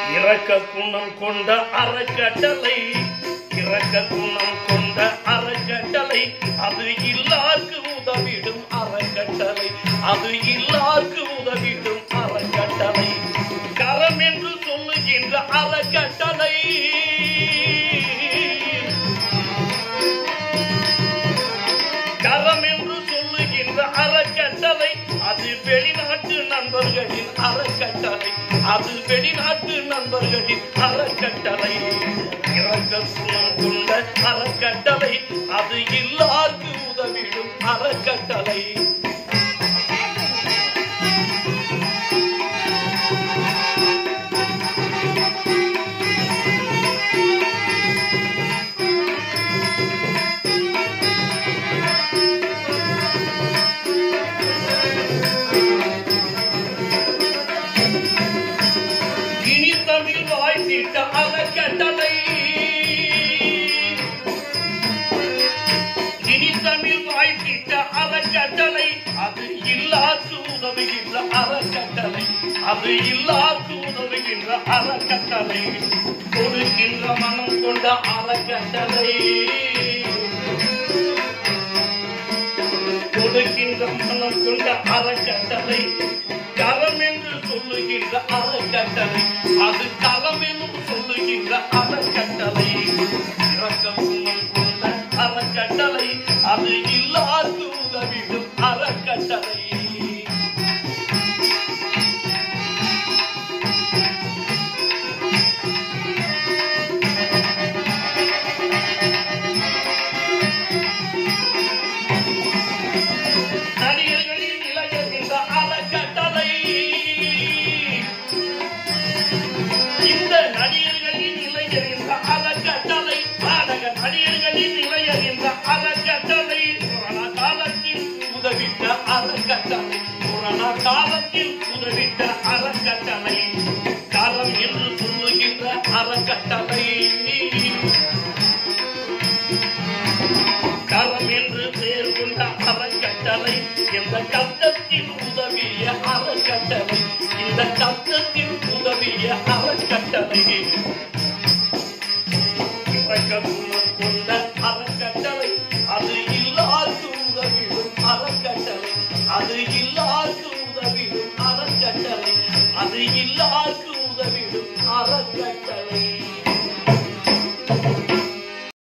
இறக்க குணம் கொண்ட அறக்கட்டளை இறக்க குணம் கொண்ட அறக்கட்டளை அது இல்லார்க்கு உதவிடும் அறக்கட்டளை அது இல்லார்க்கு உதவிடும் அறக்கட்டளை கரம் என்று சொல்லுகின்ற அறக்கட்டளை கரம் என்று சொல்லுகின்ற அறக்கட்டளை அது வெளிநாட்டு நண்பர்களின் அறக்கட்டளை அது வெளிநாட்டு நண்பர்களின் அறக்கட்டளை இறக்க குணம் கொண்ட அறக்கட்டளை அது இல்லார்க்கு உதவிடும் அறக்கட்டளை இனி தமிழ் வாழ்த்திட்ட அறக்கட்டளை இனி தமிழ் வாழ்த்திட்ட அறக்கட்டளை அது இல்லாக்கு உதவுகின்ற அறக்கட்டளை அது இல்லாக்கு உதவுகின்ற அறக்கட்டளை கொடுக்கின்ற மனம் கொண்ட அறக்கட்டளை கொடுக்கின்ற மனம் கொண்ட அறக்கட்டளை கரம் என்று சொல்லுகின்ற அறக்கட்டளை அது களம் என்று சொல்லுகின்ற அறக்கட்டளை இறக்க குணம் கொண்ட அறக்கட்டளை அது இல்லாது உதவிடும் அறக்கட்டளை நடிகர்களின் இளைஞர்கின்ற அறக்கட்டளை இந்த நடிகர்களின் இளைஞர்கின்ற அறக்கட்டளை நாடக நடிகர்களின் இளைஞர்கின்ற அறக்கட்டளை கொரோனா காலத்தில் உதவிட்ட அறக்கட்டளை கொரோனா காலத்தில் உதவிட்ட அறக்கட்டளை காலம் என்று சொல்லுகின்ற அறக்கட்டளை கரம் என்று பேர் கொண்ட அறக்கட்டளை இந்த கத்தத்தில் உதவிய அறக்கட்டளை இந்த கத்தத்தில் உதவிய அறக்கட்டளை இறக்க குணம் கொண்ட அறக்கட்டளை அது இல்லாது உதவிடும் அறக்கட்டளை அது இல்லாது உதவிடும் அறக்கட்டளை அது இல்லாது உதவிடும் அறக்கட்டளை